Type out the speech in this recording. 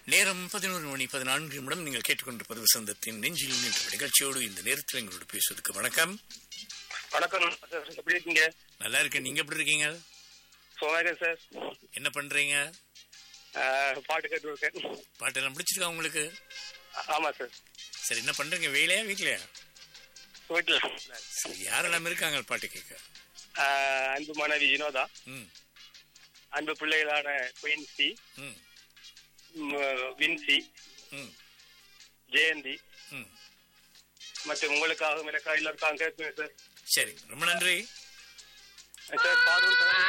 நேரம் பதினோரு மணி பதினான்கு நிமிடம் நீங்கள் கேட்டுக்கொண்டிருப்பது வசந்தத்தின் நெஞ்சில் என்ற நிகழ்ச்சியோடு இந்த நேரத்தில் எங்களோடு பேசுவதற்கு வணக்கம் வணக்கம் சார் எப்படி இருக்கீங்க நல்லா இருக்கேன் நீங்க எப்படி இருக்கீங்க சோனாகர் சார் என்ன பண்றீங்க ஆஹ், பாட்டு கேட்டு இருக்கேன் பாட்டெல்லாம் பிடிச்சிருக்கா உங்களுக்கு ஆமா சார் சரி என்ன பண்றீங்க வேலையா வீட்லயா வீட்டில் சரி யாரெல்லாம் இருக்காங்க பாட்டு கேட்க ஆஹ், அன்பு மனைவி வினோதா ம் அன்பு பிள்ளைகளான குயின்சி ம் ம், வின்சி ம் ஜெயந்தி ம் மற்றும் உங்களுக்காக எனக்காக எல்லாருக்காக கேட்பேன் சார் சரி ரொம்ப நன்றி சார் பாடல்